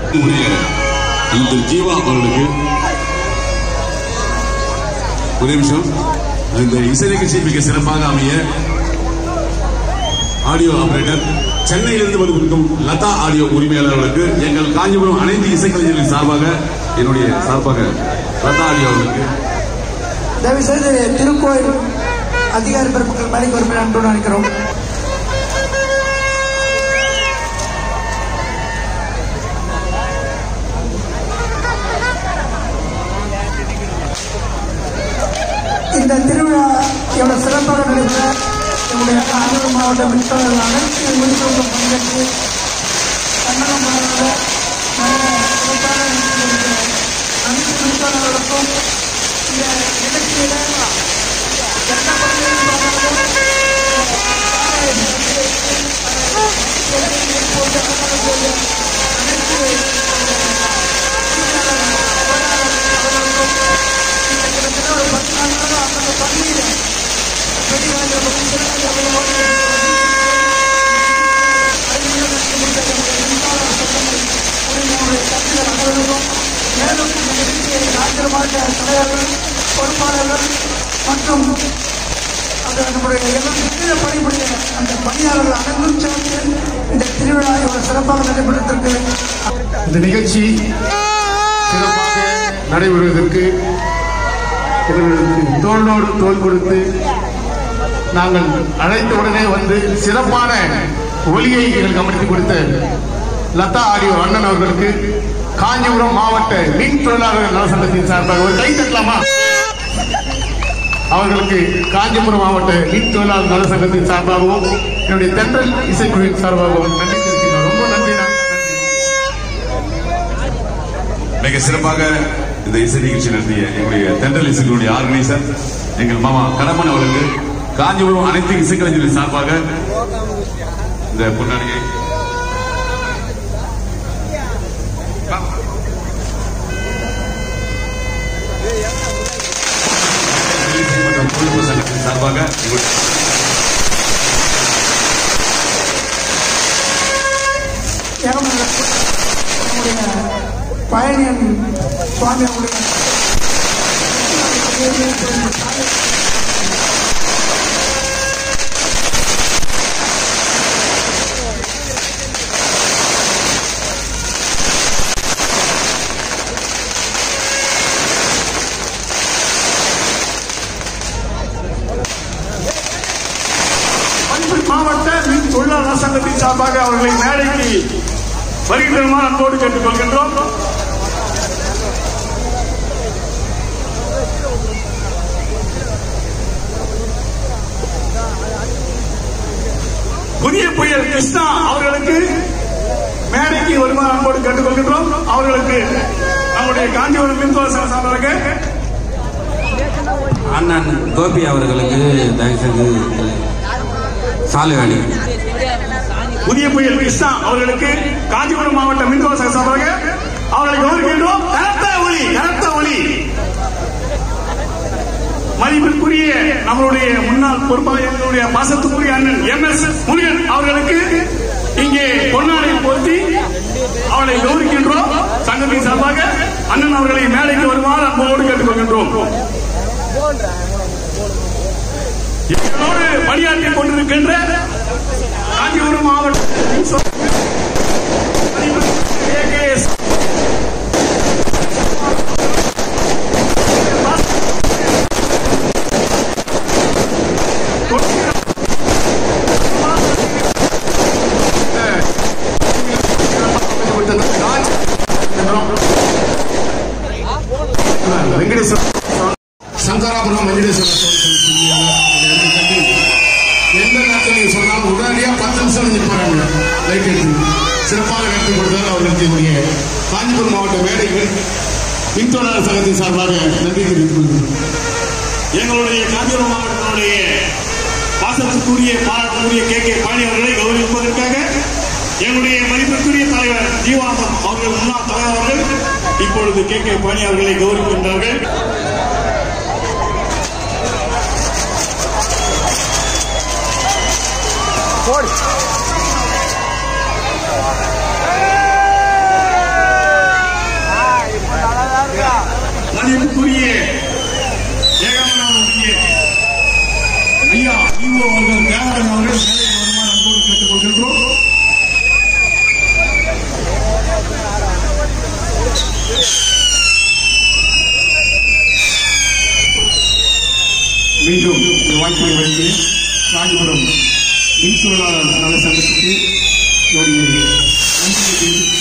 உடைய அன்பு ஜீவா அவர்களுக்கு ஒரு நிமிஷம் இந்த இசை நிகழ்ச்சி மிக சிறப்பாக அமைய ஆடியோ ஆபரேட்டர் சென்னையிலிருந்து வந்திருக்கும் லதா ஆடியோ உரிமையாளர்களுக்கு எங்கள் காஞ்சிபுரம் அனைத்து இசைக்கலைஞர்களின் சார்பாக என்னுடைய சார்பாக லதா ஆடியோ அவர்களுக்கு தயவு செய்து திருக்கோயில் அதிகாரி பெருமக்கள் மேலே வரும்படி அன்போடு நினைக்கிறோம் இந்த திருவிழா எவ்வளவு சிறப்பாக நடைபெற என்னுடைய காஞ்சிபுரம் மாவட்ட மின்சார அனைத்து மின்சாரம் பங்கேற்று கன்னடம் மாநில நல்ல சிறப்பான நிகழ்ச்சிகளுக்கு அனைத்து மின்சாரங்களுக்கும் இந்த நிகழ்ச்சியில எந்த பகுதியிலும் பார்த்தாலும் மேலும் இந்த நிகழ்ச்சியை ராஜ்யமாட்ட தலைவர்கள் பொறுப்பாளர்கள் மற்றும் அந்த நம்முடைய எல்லாம் கீழே பணிபுரிய அந்த பணியாளர்கள் அனைவரும் சேர்ந்து இந்த திருவிழா இவ்வளவு சிறப்பாக நடைபெற்றதற்கு இந்த நிகழ்ச்சி சிறப்பாக நடைபெறுவதற்கு இவர்களுக்கு தோளோடு தோல் கொடுத்து நாங்கள் அழைத்த உடனே வந்து சிறப்பான ஒலியை எங்களுக்கு அமர்த்தி கொடுத்த லதா ஆடியோ அண்ணன் அவர்களுக்கு காஞ்சிபுரம் மாவட்ட மின் தொழிலாளர்கள் நலசங்கத்தின் சார்பாக ஒரு கை தட்டலாமா அவர்களுக்கு காஞ்சிபுரம் மாவட்ட மின் தொழிலாளர் நலசங்கத்தின் சார்பாகவும் என்னுடைய தென்றல் இசைக்குழுவின் சார்பாகவும் நன்றி தெரிவிக்கிறோம் ரொம்ப நன்றி நன்றி மிக சிறப்பாக இந்த இசை நிகழ்ச்சி நடத்திய எங்களுடைய தென்றல் இசைகளுடைய ஆர்கனைசர் எங்கள் மாமா கடம்பன் அவர்களுக்கு காஞ்சிபுரம் அனைத்து இசைக்கலைஞர்களின் சார்பாக இந்த பொன்னாடியை மற்றும் தொழில்நுட்ப சங்கத்தின் சார்பாக எங்களுடைய ஏகமல்ல நம்முடைய பயணியன் சுவாமி அவருடைய மணிப்பூர் மாவட்ட மின் தொழிலாளர் சங்கத்தின் சார்பாக அவர்களை மேடைக்கு வருகின்றமா அன்போடு கேட்டுக்கொள்கின்றோம் புதிய புயல் கிருஷ்ணா அவர்களுக்கு மேடைக்கு வருமாறு அன்போடு கேட்டுக்கொள்கின்றோம் அவர்களுக்கு நம்முடைய காஞ்சிபுரம் மின்துறை சங்க சார்பாக அண்ணன் கோபி அவர்களுக்கு தயவுசெய்து சாலை அணி புதிய புயல் கிருஷ்ணா அவர்களுக்கு காஞ்சிபுரம் மாவட்ட மின்துறை சார்பாக அவர்களை கௌரவிக்கின்றோம் கனத்த ஒளி கனத்த ஒளி மதிப்பிற்குரிய நம்மளுடைய முன்னாள் பொறுப்பாளர் எங்களுடைய பாசத்துக்குரிய அண்ணன் எம் எஸ் முருகன் அவர்களுக்கு இங்கே பொன்னாடை பொருத்தி அவளை கௌரவிக்கின்றோம் சங்கத்தின் சார்பாக அண்ணன் அவர்களை மேடைக்கு வருமாறு அன்போடு கேட்டுக்கொள்கின்றோம் எங்களோடு பணியாற்றிக் கொண்டிருக்கின்ற காஞ்சிபுரம் மாவட்ட AKS வெங்கடேஸ்வர சங்கராபுரம் வெங்கடேஸ்வர எந்த நேரத்தில் நீங்க சொன்னாலும் உடனடியாக பத்து நிமிஷம் நிற்பாங்க லைட் எடுத்து சிறப்பாக நடத்தி கொடுத்தால் அவர்களுக்கு என்னுடைய காஞ்சிபுரம் மாவட்ட மேடைகள் மின்தொழிலாளர் சங்கத்தின் சார்பாக நன்றி தெரிவித்துக் கொள்கிறேன் எங்களுடைய காஞ்சிபுரம் மாவட்டத்தினுடைய பாசத்துக்குரிய பாராட்டுக்குரிய கே கே பாணி அவர்களை கௌரவிப்பதற்காக எங்களுடைய மதிப்பிற்குரிய தலைவர் ஜீவானந்தம் அவர்கள் முன்னாள் தலைவர் அவர்கள் இப்பொழுது கே கே பாணி அவர்களை கௌரவிக்கின்றார்கள் அன்பு அவர்கள் தியாகராஜன் அவர்கள் மேடைக்கு வருமாறு அன்போடு கேட்டுக் கொள்கின்றோம் மீண்டும் இந்த வாய்ப்பை வழங்கினேன் காஞ்சிபுரம் மின் தொழிலாளர் நல சங்கத்துக்கு என்னுடைய நன்றியை தெரிவித்துக்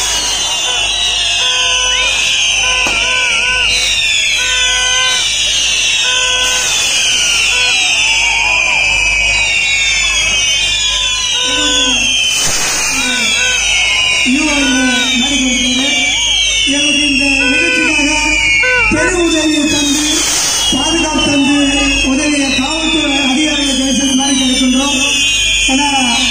எங்களுக்கு இந்த நிகழ்ச்சிக்காக பெரு உதவியை தந்து பாதுகாப்பு தந்து உதவிய காவல்துறை அதிகாரிகளை தேசத்து மாதிரி கேட்கின்றோம் ஏன்னா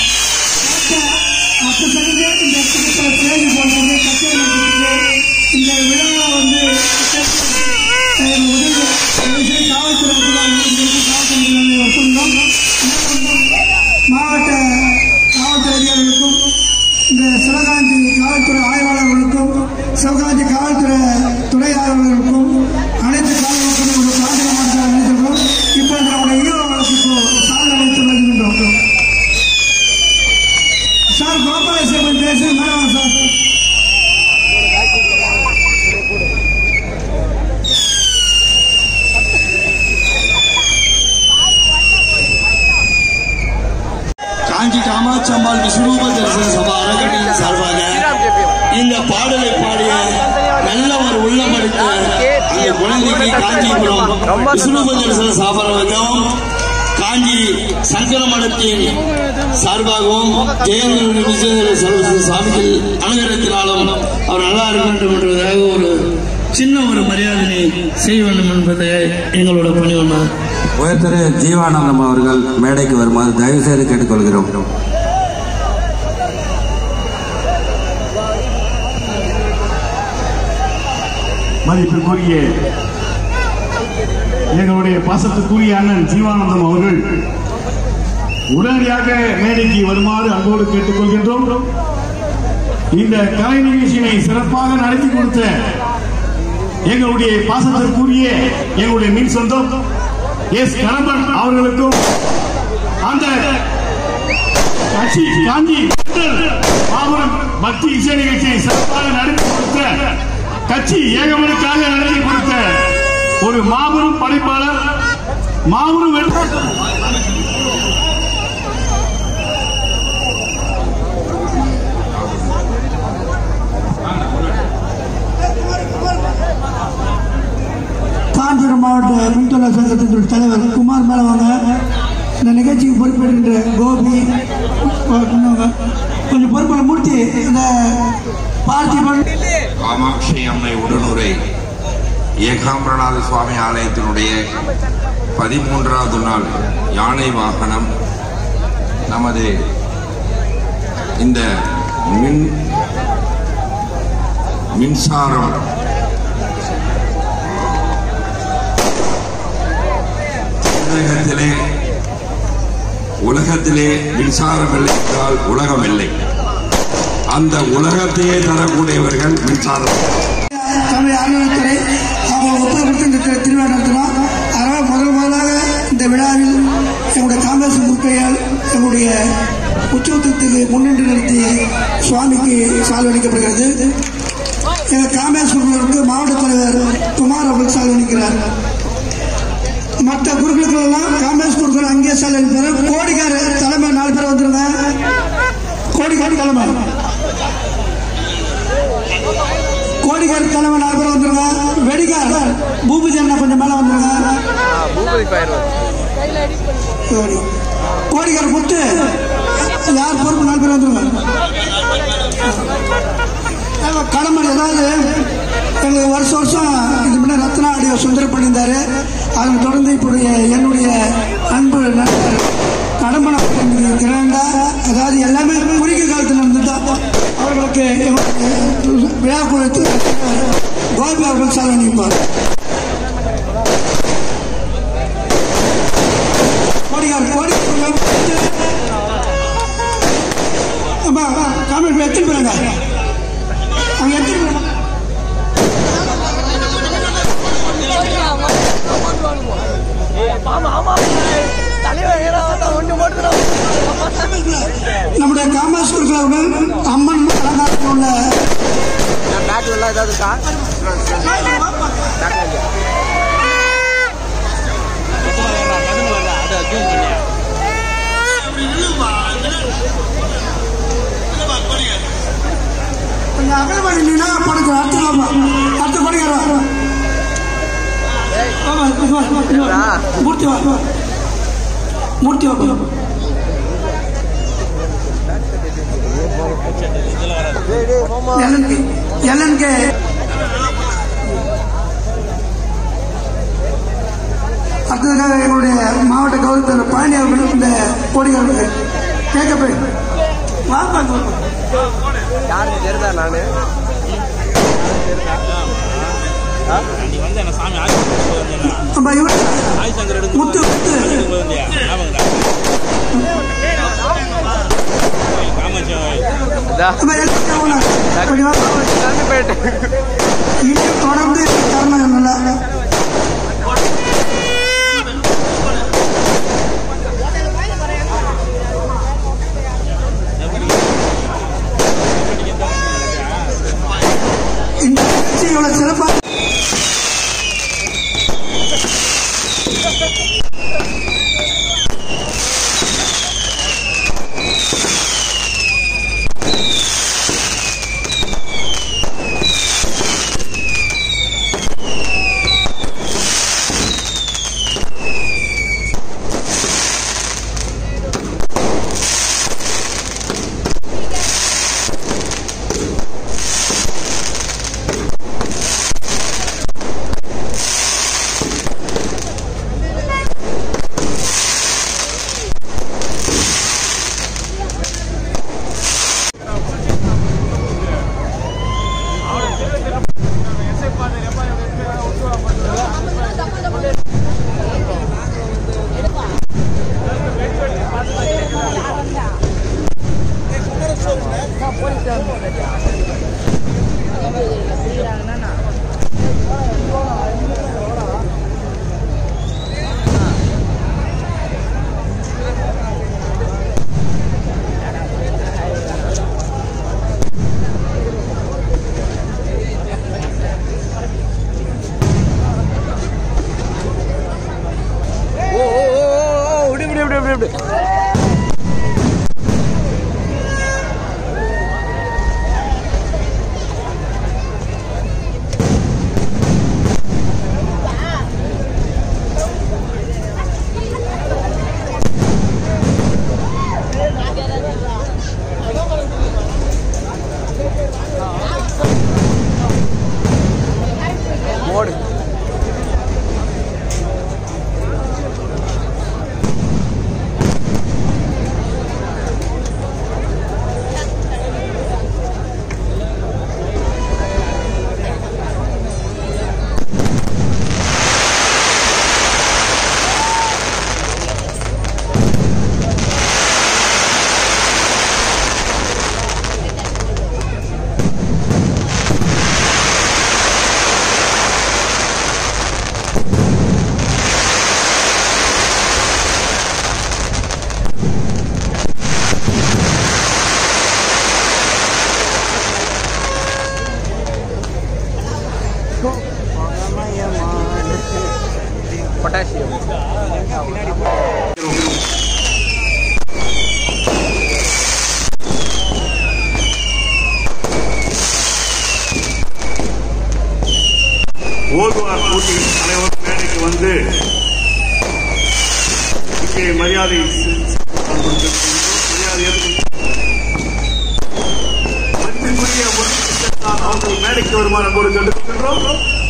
அப்ப செகண்டே இந்த இடத்துக்கு தேடி போடுறது கச்சேரி நடத்திட்டு இந்த விழாவை வந்து அஹ், உதவி தயவு செய்து காவல்துறை அதிகாரிகளுக்கு காவல்துறை சொன்னோம் மாவட்ட காவல்துறை அதிகாரிகளுக்கும் இந்த சிவகாந்தி காவல்துறை ஆய்வாளர்களுக்கும் சிவகாந்தி காவல்துறை துணை ஆய்வாளர்களுக்கும் அனைத்து காவல்துறை பாதுகாப்பு மாவட்ட அனைத்திற்கும் இப்போ நம்முடைய ஈரோவர்களுக்கு இப்போ சாதனை அளித்து வருகின்றோம் சார் கோபாலசிவன் பேச மேடம் சார் காஞ்சி காமாட்சி அம்மாள் விஸ்வரூப தரிசன சபா அறக்கட்டளையின் சார்பாக இந்த பாடலை பாடிய நல்ல ஒரு உள்ளம் அளித்த அந்த குழந்தைக்கு காஞ்சிபுரம் விஸ்வரூப தரிசன சாபரகம் காஞ்சி சங்கர மடத்தின் சார்பாகவும் ஜெயலலிதா விஜயேந்திர சரஸ்வதி சுவாமிகள் அனுகிரகத்தினாலும் அவர் நல்லா இருக்க வேண்டும் என்பதாக ஒரு சின்ன ஒரு மரியாதையை செய்ய வேண்டும் என்பதை எங்களோட பணிவண்ணா உயர்திரு ஜீவானந்தம் அவர்கள் மேடைக்கு வருமாறு தயவு செய்து கேட்டுக்கொள்கிறோம் மதிப்பிற்குரிய எங்களுடைய பாசத்துக்குரிய அண்ணன் ஜீவானந்தம் அவர்கள் உடனடியாக மேடைக்கு வருமாறு அன்போடு கேட்டுக்கொள்கின்றோம் இந்த கலை நிகழ்ச்சியினை சிறப்பாக நடத்தி கொடுத்த எங்களுடைய பாசத்திற்குரிய எங்களுடைய மின் சொந்தம் எஸ் கணபன் அவர்களுக்கும் அந்த கட்சி காஞ்சி மாபெரும் பக்தி இசை நிகழ்ச்சியை சிறப்பாக நடத்தி கொடுத்த கட்சி ஏகமனுக்காக நடத்தி கொடுத்த ஒரு மாபெரும் படைப்பாளர் மாபெரும் வெற்றி காஞ்சிபுரம் மாவட்ட மின்துறை சங்கத்தின் தலைவர் குமார் மேலவங்க இந்த நிகழ்ச்சிக்கு பொறுப்பேற்கின்ற கோபி இன்னொங்க. கொஞ்சம் பொறுப்பில் மூர்த்தி இந்த பார்த்திபன் காமாட்சி அம்மை உடனுரை ஏகாம்பரநாத சுவாமி ஆலயத்தினுடைய பதிமூன்றாவது நாள் யானை வாகனம் நமது இந்த மின் மின்சாரம் உலகத்திலே உலகத்திலே மின்சாரம் இல்லை என்றால் உலகம் இல்லை அந்த உலகத்தையே தரக்கூடியவர்கள் மின்சாரம் தமிழ் அறநிலைத்துறை அவங்க ஒப்புதல் கொடுத்து இந்த திரு- திருவிழா நடத்தினோம் அதனால் முதல் முதலாக இந்த விழாவில் எங்களுடைய காங்கிரஸ் முற்கையால் எங்களுடைய உச்சவத்துக்கு முன்னின்று நிறுத்தி சுவாமிக்கு சால்வளிக்கப்படுகிறது எங்கள் காங்கிரஸ் குழுவிற்கு மாவட்ட தலைவர் குமார் அவர்கள் சால்வளிக்கிறார் மற்ற குருக்களுக்கு எல்லாம் காங்கிரஸ் குருக்கள் அங்கேயே சால்வளிப்பார் கோடிக்கார தலைமை நாலு பேர் வந்துருங்க கோடிக்கார தலைமை கோடிக்கார தலைமை நாலு பேர் வந்துருங்க வெடிக்கார் பூபதி அண்ணா கொஞ்சம் மேல வந்துருங்க சரி. கோடிக்கார முத்து யார் பொறுப்பு நாலு பேர் வந்துருங்க ஆமா, கடமை ஏதாவது எங்களுக்கு வருஷம் வருஷம் இது முன்ன ரத்னா ஆடியோ சுந்தரம் பண்ணியிருந்தாரு அதனை தொடர்ந்து இப்போடைய என்னுடைய அன்பு நண்பர் கடம்பன கிரண்டா அதாவது எல்லாமே குறுகிய காலத்தில் நடந்ததா அவர்களுக்கு எங்களுடைய விழா குறித்து கோபி அவர்கள் சாலை நிற்பார் கோடிகார் கோடி அம்மா காமெண்ட் எத்தனை பேருங்க அவங்க எத்தனை பேர் ஆமா ஆமா தலைவர் அவர்கள் அம்மன் அலங்காரத்தில் உள்ள பேட்ல எல்லாம் ஏதாவது இருக்கா பேட்ல இல்லையா அது அர்ஜுன் இல்லையா கொஞ்சம் அகலமாக நின்னா படுக்க அடுத்த ஆமா அடுத்த படுக்கிறோம் ஆமா வா, வா, வா, வா. மூர்த்தி வா வா. மூர்த்தி வா வா. எல்என்கே எல்என்கே அடுத்ததாக எங்களுடைய மாவட்ட கௌரவத்தில் பழனி அவர்கள் இந்த கொடிகள் கேட்க போய் வாங்க வாங்க, வாங்க. யாருக்கு தெரிதா நானு நீ வந்து என்ன சாமி ஆயுதம் வந்தேன் நம்ம இவர் ஆயுதங்கர் எடுக்க முத்து முத்து வந்தியா ஞாபகம் காமாட்சி நம்ம எல்என்கே ஓனர் அப்படி வா. போயிட்டு இன்னும் தொடர்ந்து தரணும் நல்லா இந்த நிகழ்ச்சி இவ்வளவு சிறப்பாக ஓ ஓ ஓ ஓ, ஓ இப்படி இப்படி இப்படி இப்படி இப்படி ஓடு பொட்டாசியம் ஓதுவார் போட்டியின் தலைவர் மேடைக்கு வந்து இங்கே மரியாதை செ- மரியாதை ஏற்றுக்கொண்டு மதிப்பிற்குரிய முருகன் அவர்கள் மேடைக்கு வருமாறு அன்போடு கேட்டுக்கொள்கின்றோம்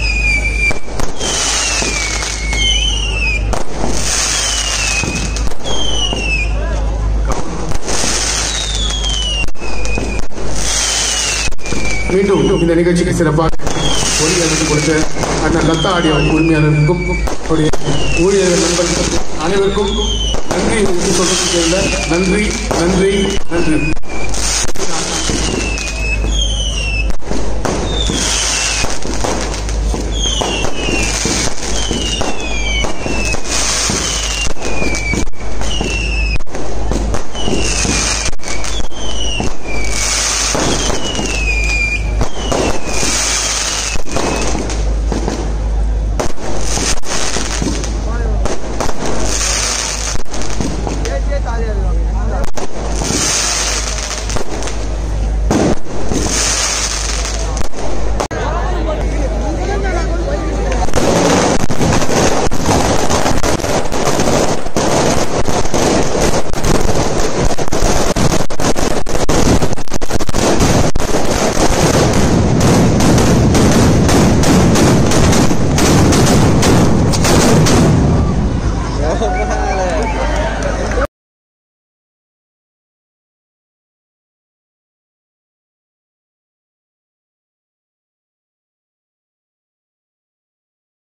மீண்டும் இந்த நிகழ்ச்சிக்கு சிறப்பாக ஒளி அமைத்து கொடுத்த அண்ணன் லத்தா ஆடியோ உரிமையாளருக்கும் அவருடைய ஊழியர்கள் நண்பர்கள் அனைவருக்கும் நன்றி சொல்றதுக்கு நன்றி நன்றி நன்றி